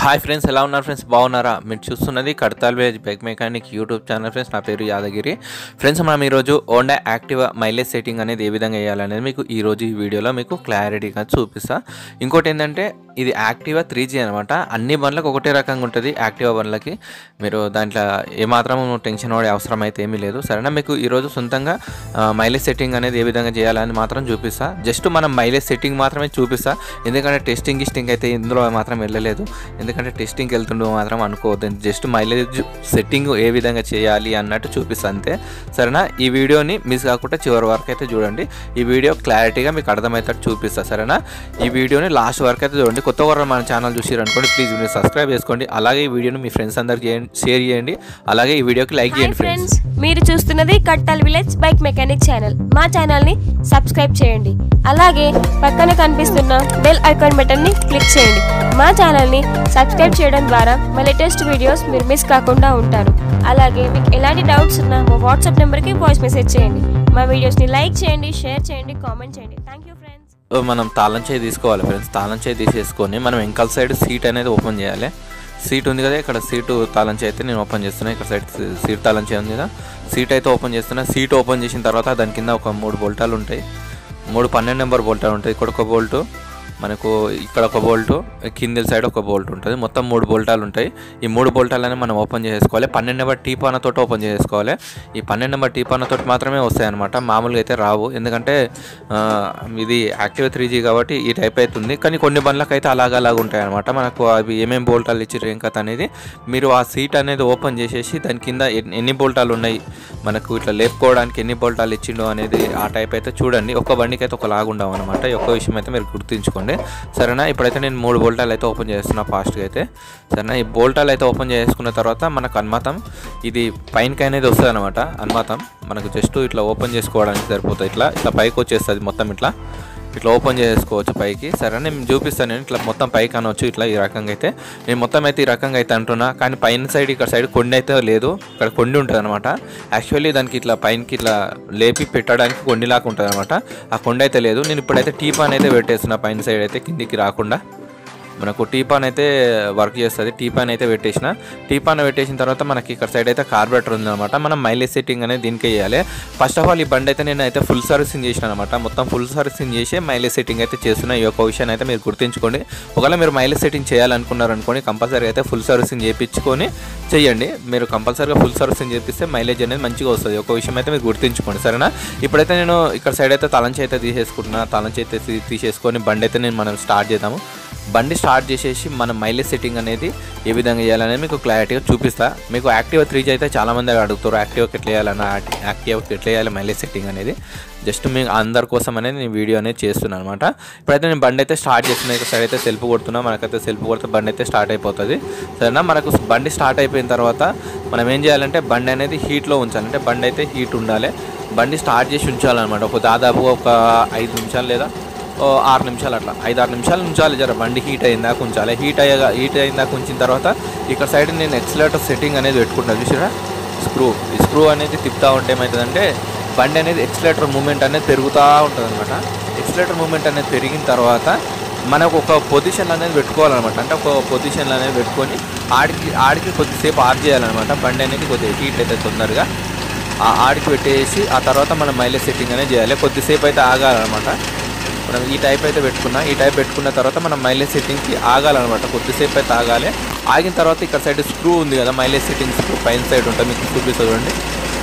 hi friends ఎలా ఉన్నారు friends బాగున్నారా మీరు చూస్తున్నది Kadthal village bike mechanic YouTube channel friends నా పేరు యాదగిరి ఫ్రెండ్స్ మనం ఈరోజు ఓండా యాక్టివా మైలేజ్ సెట్టింగ్ అనేది ఏ విధంగా వేయాలనేది మీకు ఈరోజు ఈ వీడియోలో మీకు క్లారిటీగా చూపిస్తా ఇంకోటి ఏంటంటే ఇది యాక్టివా త్రీ జీ అనమాట అన్ని బండ్లకు ఒకటే రకంగా ఉంటుంది యాక్టివా బండ్లకి మీరు దాంట్లో ఏమాత్రం టెన్షన్ పడే అవసరం అయితే ఏమీ లేదు సరేనా మీకు ఈరోజు సొంతంగా మైలేజ్ సెట్టింగ్ అనేది ఏ విధంగా చేయాలని మాత్రం చూపిస్తా జస్ట్ మనం మైలేజ్ సెట్టింగ్ మాత్రమే చూపిస్తా ఎందుకంటే టెస్టింగ్ గిస్టింగ్ అయితే ఇందులో మాత్రం వెళ్ళలేదు ఎందుకంటే టెస్టింగ్కి వెళ్తుండో మాత్రం అనుకోవద్దు జస్ట్ మైలేజ్ సెట్టింగ్ ఏ విధంగా చేయాలి అన్నట్టు చూపిస్తా అంతే సరేనా ఈ వీడియోని మిస్ కాకుండా చివరి వరకు అయితే చూడండి ఈ వీడియో క్లారిటీగా మీకు అర్థమవుతాడు చూపిస్తా సరేనా ఈ వీడియోని లాస్ట్ వరకు అయితే చూడండి కొత్త వారు మన ఛానల్ చూసారు అనుకోండి ప్లీజ్ వీడియో సబ్స్క్రైబ్ చేసుకోండి అలాగే ఈ వీడియోని మీ ఫ్రెండ్స్ అందరికి చేయండి షేర్ చేయండి అలాగే ఈ వీడియోకి లైక్ హాయ్ చేయండి ఫ్రెండ్స్ ఫ్రెండ్స్ మీరు చూస్తున్నది Kattal village bike mechanic channel మా ఛానల్ ని సబ్స్క్రైబ్ చేయండి అలాగే పక్కన కనిపిస్తున్న బెల్ ఐకాన్ బటన్ ని క్లిక్ చేయండి మా ఛానల్ ని సబ్స్క్రైబ్ చేయడం ద్వారా మా లేటెస్ట్ వీడియోస్ మీరు మిస్ కాకుండా ఉంటారు అలాగే మీకు ఎలాంటి డౌట్స్ ఉన్నా మా వాట్సాప్ నెంబర్కి వాయిస్ మెసేజ్ చేయండి మా వీడియోస్ ని లైక్ చేయండి షేర్ చేయండి కామెంట్ చేయండి థ్యాంక్ యూ ఫ్రెండ్స్ మనం తాళం చేయి తీసుకోవాలి ఫ్రెండ్స్ తాళం చేయి తీసేసుకొని మనం వెనకాల సైడ్ సీట్ అనేది ఓపెన్ చేయాలి సీట్ ఉంది కదా ఇక్కడ సీటు తాళం చేయి అయితే నేను ఓపెన్ చేస్తున్నా ఇక్కడ సైడ్ సీ- సీట్ తాళం చేయి ఉంది కదా సీట్ అయితే ఓపెన్ చేస్తున్నా సీట్ ఓపెన్ చేసిన తర్వాత దాని కింద ఒక మూడు బోల్టాలు ఉంటాయి మూడు పన్నెండు నెంబర్ బోల్టాలు ఉంటాయి ఇక్కడ ఒక బోల్టు మనకు ఇక్కడ ఒక బోల్టు కింది సైడ్ ఒక బోల్ట్ ఉంటుంది మొత్తం మూడు బోల్టాలు ఉంటాయి ఈ మూడు బోల్టాలని మనం ఓపెన్ చేసుకోవాలి పన్నెండు నెంబర్ టీపానతో ఓపెన్ చేసుకోవాలి ఈ పన్నెండు నెంబర్ టీపానతో మాత్రమే వస్తాయి అనమాట మామూలుగా అయితే రావు ఎందుకంటే ఆ, ఇది యాక్టివ్ త్రీ జీ కాబట్టి ఈ టైప్ అవుతుంది కానీ కొన్ని బండ్లకు అయితే అలాగ అలాగ ఉంటాయి అనమాట మనకు అవి ఏమేమి బోల్టాలు ఇచ్చారు ఏం కథ అనేది మీరు ఆ సీట్ అనేది ఓపెన్ చేసేసి దాని కింద ఎన్ని- ఎన్ని బోల్టాలు ఉన్నాయి మనకు ఇట్లా లేపుకోవడానికి ఎన్ని బోల్టాలు ఇచ్చిండో అనేది ఆ టైప్ అయితే చూడండి ఒక్క బండికి అయితే ఒక లాగా ఉండవు అనమాట ఈ ఒక్క విషయం అయితే మీరు గుర్తుంచుకోండి సరేనా ఇప్పుడైతే నేను మూడు బోల్టాలు అయితే ఓపెన్ చేస్తున్నా ఫాస్ట్గా అయితే సరేనా ఈ బోల్టాలు అయితే ఓపెన్ చేసుకున్న తర్వాత మనకు అన్మాతం ఇది పైనకి అనేది వస్తుంది అనమాట అన్మాతం మనకు జస్ట్ ఇట్లా ఓపెన్ చేసుకోవడానికి సరిపోతుంది ఇట్లా ఇట్లా పైకి వచ్చేస్తుంది మొత్తం ఇట్లా ఇట్లా ఓపెన్ చేసుకోవచ్చు పైకి సరే నేను చూపిస్తాను నేను ఇట్లా మొత్తం పైకి అనవచ్చు ఇట్లా ఈ రకంగా అయితే నేను మొత్తం అయితే ఈ రకంగా అయితే అంటున్నా కానీ పైన సైడ్ ఇక్కడ సైడ్ కొండ అయితే లేదు ఇక్కడ కొండి ఉంటుంది అనమాట యాక్చువల్లీ దానికి ఇట్లా పైనకి ఇట్లా లేపి పెట్టడానికి కొండిలాగా ఉంటుంది అనమాట ఆ కొండ అయితే లేదు నేను ఇప్పుడైతే టీపాన్ అయితే పెట్టేస్తున్నా పైన సైడ్ అయితే కిందికి రాకుండా మనకు టీపాన్ అయితే వర్క్ చేస్తుంది టీపాన్ అయితే పెట్టేసిన టీపాన్ పెట్టేసిన తర్వాత మనకి ఇక్కడ సైడ్ అయితే కార్బొరేటర్ ఉందన్నమాట మనం మైలేజ్ సెట్టింగ్ అనేది దీనికి వేయాలి ఫస్ట్ ఆఫ్ ఆల్ ఈ బండి అయితే నేను అయితే ఫుల్ సర్వీసింగ్ చేసిన అనమాట మొత్తం ఫుల్ సర్వీసింగ్ చేసి మైలేజ్ సెట్టింగ్ అయితే చేస్తున్నా ఈ యొక్క విషయాన్ని అయితే మీరు గుర్తుంచుకోండి ఒకవేళ మీరు మైలేజ్ సెట్టింగ్ చేయాలనుకున్నారు అనుకోండి కంపల్సరీ అయితే ఫుల్ సర్వీసింగ్ చేయించుకొని చేయండి మీరు కంపల్సరీగా ఫుల్ సర్వీసింగ్ చేపిస్తే మైలేజ్ అనేది మంచిగా వస్తుంది ఒక విషయం అయితే మీరు గుర్తుంచుకోండి సరేనా ఇప్పుడైతే నేను ఇక్కడ సైడ్ అయితే తలం చేతి తీసేసుకుంటున్నా తలం చేతి తీ- తీసేసుకొని బండి అయితే నేను మనం స్టార్ట్ చేద్దాము బండి స్టార్ట్ చేసేసి మన మైలేజ్ సెట్టింగ్ అనేది ఏ విధంగా చేయాలనేది మీకు క్లారిటీగా చూపిస్తా మీకు యాక్టివ్ త్రీ అయితే చాలామంది అడుగుతారు యాక్టివ్కి ఎట్లా చేయాలన్న యాక్టివ్కి ఎట్లా చేయాలి మైలేజ్ సెట్టింగ్ అనేది జస్ట్ మీ అందరి కోసం అనేది నేను వీడియో అనేది చేస్తున్నాను అనమాట ఇప్పుడైతే నేను బండి అయితే స్టార్ట్ చేస్తున్నా ఇక్కడ సైడ్ అయితే సెల్ఫ్ కొడుతున్నా మనకైతే సెల్ఫ్ కొడితే బండి అయితే స్టార్ట్ అయిపోతుంది సరేనా మనకు బండి స్టార్ట్ అయిపోయిన తర్వాత మనం ఏం చేయాలంటే బండి అనేది హీట్లో ఉంచాలి అంటే బండి అయితే హీట్ ఉండాలి బండి స్టార్ట్ చేసి ఉంచాలన్నమాట ఒక దాదాపు ఒక ఐదు నిమిషాలు లేదా ఓ ఆరు నిమిషాలు అట్లా ఐదు ఆరు నిమిషాలు ఉంచాలి జర బండి హీట్ అయిందాక ఉంచాలి హీట్ అయ్యగా హీట్ అయిందాక ఉంచిన తర్వాత ఇక్కడ సైడ్ నేను ఎక్సలేటర్ సెట్టింగ్ అనేది పెట్టుకుంటాను చూసారా స్క్రూ ఈ స్క్రూ అనేది తిప్పుతూ ఉంటే ఏమవుతుందంటే బండి అనేది ఎక్సలేటర్ మూమెంట్ అనేది పెరుగుతూ ఉంటుంది అనమాట ఎక్సలేటర్ మూమెంట్ అనేది పెరిగిన తర్వాత మనకు ఒక పొజిషన్ అనేది పెట్టుకోవాలన్నమాట అంటే ఒక పొజిషన్ అనేది పెట్టుకొని ఆడికి ఆడికి కొద్దిసేపు ఆఫ్ చేయాలన్నమాట బండి అనేది కొద్దిగా హీట్ అయితే తొందరగా ఆ ఆడికి పెట్టేసి ఆ తర్వాత మనం మైలేజ్ సెట్టింగ్ అనేది చేయాలి కొద్దిసేపు అయితే ఆగాలన్నమాట మనం ఈ టైప్ అయితే పెట్టుకున్నా ఈ టైప్ పెట్టుకున్న తర్వాత మనం మైలేజ్ సెట్టింగ్కి ఆగాలన్నమాట కొద్దిసేపు అయితే ఆగాలి ఆగిన తర్వాత ఇక్కడ సైడ్ స్క్రూ ఉంది కదా మైలేజ్ సెట్టింగ్ స్క్రూ పైన సైడ్ ఉంటుంది మీకు చూపిస్తుంది చూడండి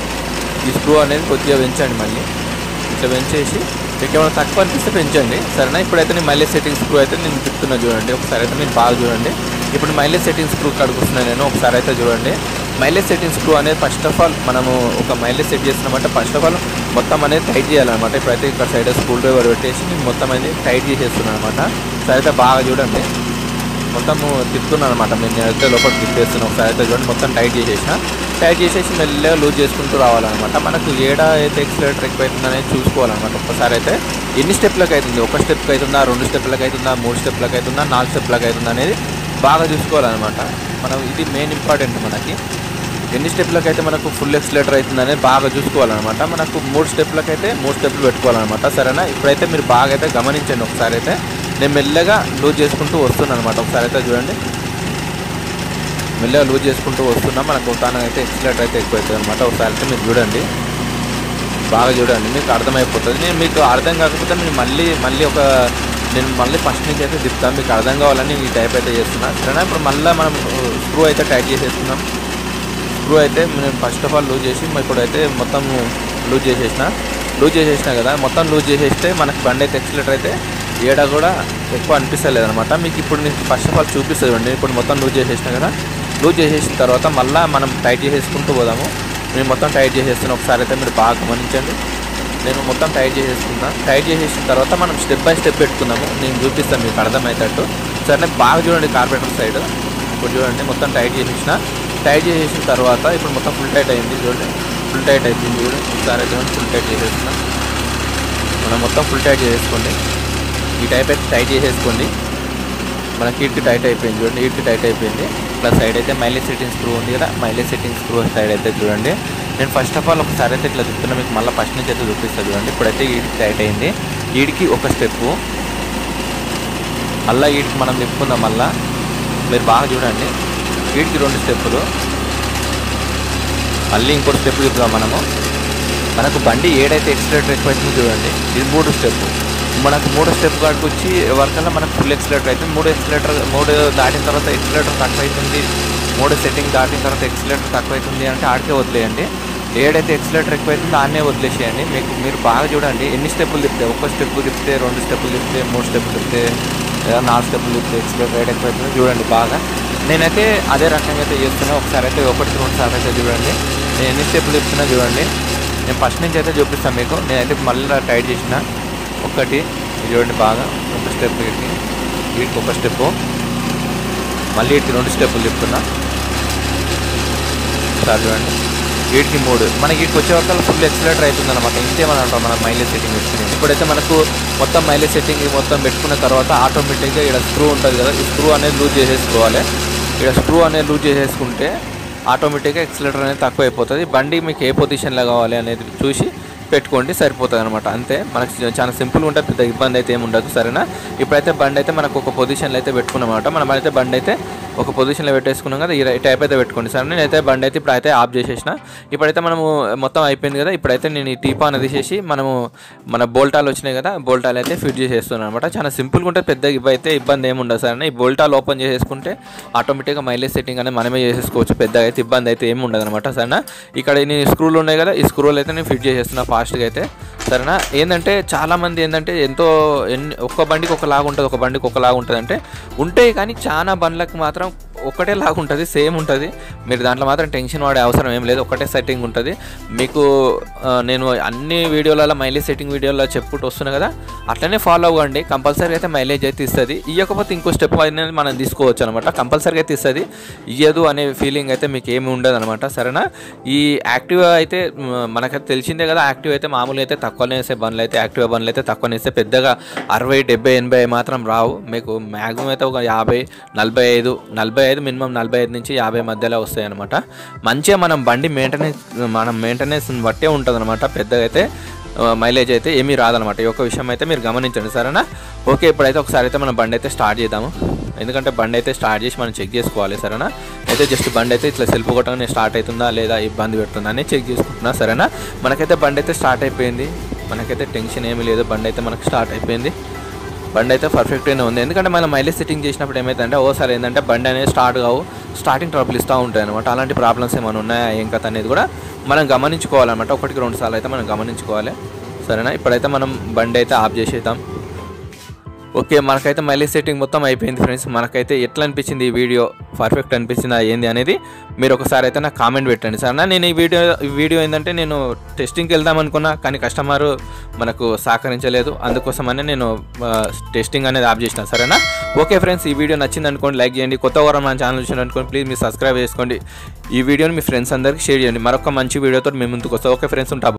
ఈ స్క్రూ అనేది కొద్దిగా పెంచండి మళ్ళీ ఇట్లా పెంచేసి మీకు ఏమైనా తక్కువ అనిపిస్తే పెంచండి సరేనా ఇప్పుడైతే నేను మైలేజ్ సెట్టింగ్ స్క్రూ అయితే నేను తిప్పుతున్నా చూడండి ఒకసారి అయితే మీరు బాగా చూడండి ఇప్పుడు మైలేజ్ సెట్టింగ్ స్క్రూ కడుగుతున్నాను నేను ఒకసారి అయితే చూడండి మైలేజ్ సెట్టింగ్ స్క్రూ అనేది ఫస్ట్ ఆఫ్ ఆల్ మనము ఒక మైలేజ్ సెట్ చేస్తున్నామంటే ఫస్ట్ ఆఫ్ ఆల్ మొత్తం అనేది టైట్ చేయాలన్నమాట ఇప్పుడైతే ఇక్కడ సైడ్ స్కూల్ డ్రైవర్ పెట్టేసి నేను మొత్తం అనేది టైట్ చేసేస్తున్నాను అనమాట సరే అయితే బాగా చూడండి మొత్తము తిప్పుతున్నాను అనమాట నేను నేనైతే లోపల తిప్పేస్తున్నాను ఒకసారి అయితే చూడండి మొత్తం టైట్ చేసేసిన టైట్ చేసేసి మెల్లగా లూజ్ చేసుకుంటూ రావాలన్నమాట మనకు ఏడా అయితే ఎక్సలేటర్ ఎక్కువ అవుతుంది అనేది చూసుకోవాలన్నమాట ఒక్కసారి అయితే ఎన్ని స్టెప్లకు అవుతుంది ఒక స్టెప్కి అవుతుందా రెండు స్టెప్లకు అవుతుందా మూడు స్టెప్లకు అవుతుందా నాలుగు స్టెప్లకు అవుతుందా అనేది బాగా చూసుకోవాలన్నమాట మనం ఇది మెయిన్ ఇంపార్టెంట్ మనకి ఎన్ని స్టెప్లకు అయితే మనకు ఫుల్ ఎక్సలేటర్ అవుతుంది అనేది బాగా చూసుకోవాలన్నమాట మనకు మూడు స్టెప్లకు అయితే మూడు స్టెప్లు పెట్టుకోవాలన్నమాట సరేనా ఇప్పుడైతే మీరు బాగా అయితే గమనించండి ఒకసారి అయితే నేను మెల్లగా లూజ్ చేసుకుంటూ వస్తున్నాను అనమాట ఒకసారి అయితే చూడండి మెల్లగా లూజ్ చేసుకుంటూ వస్తున్నా మనకు తాను అయితే ఎక్సిలేటర్ అయితే ఎక్కువ అవుతుంది అనమాట ఒకసారి అయితే మీరు చూడండి బాగా చూడండి మీకు అర్థమైపోతుంది నేను మీకు అర్థం కాకపోతే నేను మళ్ళీ మళ్ళీ ఒక నేను మళ్ళీ ఫస్ట్ నుంచి అయితే తిప్పుతాను మీకు అర్థం కావాలని ఈ టైప్ అయితే చేస్తున్నా సరేనా ఇప్పుడు మళ్ళీ మనం స్క్రూ అయితే టైట్ చేసేస్తున్నాం స్క్రూ అయితే నేను ఫస్ట్ ఆఫ్ ఆల్ లూజ్ చేసి ఇప్పుడైతే మొత్తం లూజ్ చేసేసిన లూజ్ చేసేసిన కదా మొత్తం లూజ్ చేసేస్తే మనకి బండి అయితే ఎక్సిలేటర్ అయితే ఏడా కూడా ఎక్కువ అనిపిస్తలేదు అనమాట మీకు ఇప్పుడు నేను ఫస్ట్ ఆఫ్ ఆల్ చూపిస్తుంది అండి ఇప్పుడు మొత్తం లూజ్ చేసేసిన కదా లూజ్ చేసేసిన తర్వాత మళ్ళీ మనం టైట్ చేసేసుకుంటూ పోదాము నేను మొత్తం టైట్ చేసేస్తున్నా ఒకసారి అయితే మీరు బాగా గమనించండి నేను మొత్తం టైట్ చేసేసుకున్నా టైట్ చేసేసిన తర్వాత మనం స్టెప్ బై స్టెప్ పెట్టుకుందాము నేను చూపిస్తాను మీకు అర్థమయ్యేటట్టు సరే బాగా చూడండి కార్పెంటర్ సైడ్ ఇప్పుడు చూడండి మొత్తం టైట్ చేసేసిన టైట్ చేసేసిన తర్వాత ఇప్పుడు మొత్తం ఫుల్ టైట్ అయింది చూడండి ఫుల్ టైట్ అయిపోయింది చూడండి ఒకసారి చూడండి ఫుల్ టైట్ చేసేసిన మనం మొత్తం ఫుల్ టైట్ చేసేసుకోండి ఈ టైప్ అయితే టైట్ చేసేసుకోండి మనకి హీట్కి టైట్ అయిపోయింది చూడండి హీట్కి టైట్ అయిపోయింది ప్లస్ సైడ్ అయితే మైలేజ్ సెట్టింగ్ స్క్రూ ఉంది కదా మైలేజ్ సెట్టింగ్ స్క్రూ సైడ్ అయితే చూడండి నేను ఫస్ట్ ఆఫ్ ఆల్ ఒకసారి అయితే ఇట్లా చెప్తున్నా మీకు మళ్ళీ ఫస్ట్ నుంచి అయితే చూపిస్తాను చూడండి ఇప్పుడైతే ఈడికి టైట్ అయింది ఈడికి ఒక స్టెప్పు మళ్ళీ ఈడికి మనం తిప్పుకుందాం మళ్ళా మీరు బాగా చూడండి వీటికి రెండు స్టెప్పులు మళ్ళీ ఇంకోటి స్టెప్ తిప్పుదాం మనము మనకు బండి ఏడైతే ఎక్సిలేటర్ ఎక్కువ అవుతుందో చూడండి ఇది మూడు స్టెప్ మనకు మూడో స్టెప్ కాడికి వచ్చి ఎవరికల్లా మనకు ఫుల్ ఎక్సిలేటర్ అయితే మూడు ఎక్సిలేటర్ మూడు దాటిన తర్వాత ఎక్సిలేటర్ తక్కువ అవుతుంది మూడు సెట్టింగ్ దాటిన తర్వాత ఎక్సిలేటర్ తక్కువ అవుతుంది అంటే ఆడికే వదిలేయండి ఏడైతే ఎక్సిలేటర్ ఎక్కువ అవుతుందో ఆడనే వదిలేసేయండి మీకు మీరు బాగా చూడండి ఎన్ని స్టెప్పులు తిప్పితే ఒక్క స్టెప్ తిప్పితే రెండు స్టెప్పులు తిప్పితే మూడు స్టెప్పులు తిప్పితే లేదా నాలుగు స్టెప్పులు తిప్పితే ఎక్సిలేటర్ రేట్ ఎక్కువ అవుతుందో చూడండి బాగా నేనైతే అదే రకంగా అయితే చేస్తున్నా ఒకసారి అయితే ఒకటి రెండు సార్లు అయితే చూడండి నేను ఎన్ని స్టెప్పులు తిప్పుతున్నా చూడండి నేను ఫస్ట్ నుంచి అయితే చూపిస్తాను మీకు నేనైతే మళ్ళీ టైట్ చేసిన ఒకటి ఇది చూడండి బాగా ఒక స్టెప్ వీటికి వీటికి ఒక స్టెప్ మళ్ళీ వీటికి రెండు స్టెప్పులు తిప్పుతున్నా సార్ చూడండి వీటికి మూడు మనకి వీటికి వచ్చే వరకు ఫుల్ ఎక్సిలేటర్ అవుతుంది అనమాట ఇంతేమని అంటాం మనం మైలేజ్ సెట్టింగ్ పెట్టుకుని ఇప్పుడైతే మనకు మొత్తం మైలేజ్ సెట్టింగ్ మొత్తం పెట్టుకున్న తర్వాత ఆటోమేటిక్గా ఇక్కడ స్క్రూ ఉంటుంది కదా ఈ స్క్రూ అనేది లూజ్ చేసేసుకోవాలి ఇక్కడ స్క్రూ అనేది లూజ్ చేసేసుకుంటే ఆటోమేటిక్గా ఎక్సిలేటర్ అనేది తక్కువ అయిపోతుంది బండి మీకు ఏ పొజిషన్లో కావాలి అనేది చూసి పెట్టుకోండి సరిపోతుంది అనమాట అంతే మనకి చాలా సింపుల్గా ఉంటుంది పెద్ద ఇబ్బంది అయితే ఏమి ఉండదు సరేనా ఇప్పుడైతే బండి అయితే మనకు ఒక పొజిషన్లో అయితే పెట్టుకున్నమాట మనం అయితే బండి అయితే ఒక పొజిషన్లో పెట్టేసుకున్నాం కదా ఈ టైప్ అయితే పెట్టుకోండి సరే నేనైతే బండి అయితే ఇప్పుడు అయితే ఆఫ్ చేసేసిన ఇప్పుడైతే మనము మొత్తం అయిపోయింది కదా ఇప్పుడైతే నేను ఈ టీపా అనేది తీసేసి మనము మన బోల్టాలు వచ్చినాయి కదా బోల్టాలు అయితే ఫిట్ చేసేస్తున్నాను అనమాట చాలా సింపుల్గా ఉంటుంది పెద్ద ఇబ్బంది అయితే ఇబ్బంది ఏమి ఉండదు సరే ఈ బోల్టాలు ఓపెన్ చేసేసుకుంటే ఆటోమేటిక్గా మైలేజ్ సెట్టింగ్ అనేది మనమే చేసేసుకోవచ్చు పెద్దగా అయితే ఇబ్బంది అయితే ఏమి ఉండదు అనమాట సరేనా ఇక్కడ నేను స్క్రూలు ఉన్నాయి కదా ఈ స్క్రూలు అయితే నేను ఫిట్ చేసేస్తున్నా ఫాస్ట్గా అయితే సరేనా ఏంటంటే చాలామంది ఏంటంటే ఎంతో ఎన్ని ఒక్క బండికి ఒకలాగా ఉంటుంది ఒక బండికి ఒకలాగా ఉంటుంది అంటే ఉంటాయి కానీ చాలా బండ్లకు మాత్రం ఒకటే లాగా ఉంటుంది సేమ్ ఉంటుంది మీరు దాంట్లో మాత్రం టెన్షన్ పడే అవసరం ఏం లేదు ఒకటే సెట్టింగ్ ఉంటుంది మీకు ఆ, నేను అన్ని వీడియోలలో మైలేజ్ సెట్టింగ్ వీడియోలో చెప్పుకుంటూ వస్తున్నా కదా అట్లనే ఫాలో అవ్వండి కంపల్సరీ అయితే మైలేజ్ అయితే ఇస్తుంది ఇవ్వకపోతే ఇంకో స్టెప్ అనేది మనం తీసుకోవచ్చు అనమాట కంపల్సరీగా అయితే ఇస్తుంది ఇయ్యదు అనే ఫీలింగ్ అయితే మీకు ఏమి ఉండదు అనమాట సరేనా ఈ యాక్టివ్ అయితే మ్, మనకైతే తెలిసిందే కదా యాక్టివ్ అయితే మామూలుగా అయితే తక్కువనే వేసే బండ్లు అయితే యాక్టివ్ బండ్లు అయితే తక్కువనే వేస్తే పెద్దగా అరవై డెబ్బై ఎనభై మాత్రం రావు మీకు మ్యాక్సిమం అయితే ఒక యాభై నలభై ఐదు నలభై ఐదు మినిమం నలభై ఐదు నుంచి యాభై మధ్యలో వస్తాయి అనమాట మంచిగా మనం బండి మెయింటెనెన్స్ మనం మెయింటెనెన్స్ బట్టే ఉంటుంది అనమాట పెద్దగా అయితే ఆ, మైలేజ్ అయితే ఏమీ రాదనమాట ఈ యొక్క విషయం అయితే మీరు గమనించండి సరేనా ఓకే ఇప్పుడైతే ఒకసారి అయితే మనం బండి అయితే స్టార్ట్ చేద్దాము ఎందుకంటే బండి అయితే స్టార్ట్ చేసి మనం చెక్ చేసుకోవాలి సరేనా అయితే జస్ట్ బండి అయితే ఇట్లా సెల్ఫ్ కొట్టగానే స్టార్ట్ అవుతుందా లేదా ఇబ్బంది పెడుతుందా అని చెక్ చేసుకుంటున్నా సరేనా మనకైతే బండి అయితే స్టార్ట్ అయిపోయింది మనకైతే టెన్షన్ ఏమీ లేదు బండి అయితే మనకు స్టార్ట్ అయిపోయింది బండి అయితే పర్ఫెక్ట్గానే ఉంది ఎందుకంటే మనం మైలేజ్ సెట్టింగ్ చేసినప్పుడు ఏమైందంటే ఓసారి ఏంటంటే బండి అనేది స్టార్ట్ కావు స్టార్టింగ్ ట్రబుల్ ఇస్తూ ఉంటాయి అనమాట అలాంటి ప్రాబ్లమ్స్ ఏమైనా ఉన్నాయా ఏం కథ అనేది కూడా మనం గమనించుకోవాలన్నమాట ఒకటికి రెండు సార్లు అయితే మనం గమనించుకోవాలి సరేనా ఇప్పుడైతే మనం బండి అయితే ఆఫ్ చేసేద్దాం ఓకే మనకైతే మైలేజ్ సెట్టింగ్ మొత్తం అయిపోయింది ఫ్రెండ్స్ మనకైతే ఎట్లా అనిపించింది ఈ వీడియో పర్ఫెక్ట్ అనిపించిందా ఏంది అనేది మీరు ఒకసారి అయితే నాకు కామెంట్ పెట్టండి సరేనా నేను ఈ వీడియో ఈ వీడియో ఏంటంటే నేను టెస్టింగ్కి వెళ్దాం అనుకున్నా కానీ కస్టమర్ మనకు సహకరించలేదు అందుకోసమనే నేను టెస్టింగ్ అనేది ఆఫ్ చేసిన సరేనా ఓకే ఫ్రెండ్స్ ఈ వీడియో నచ్చింది అనుకోండి లైక్ చేయండి కొత్త వారం మన ఛానల్ చూసిన అనుకోండి ప్లీజ్ మీరు సబ్స్క్రైబ్ చేసుకోండి ఈ వీడియోని మీ ఫ్రెండ్స్ అందరికీ షేర్ చేయండి మరొక మంచి వీడియోతో మేము ముందుకు వస్తాం ఓకే ఫ్రెండ్స్ ఉంటా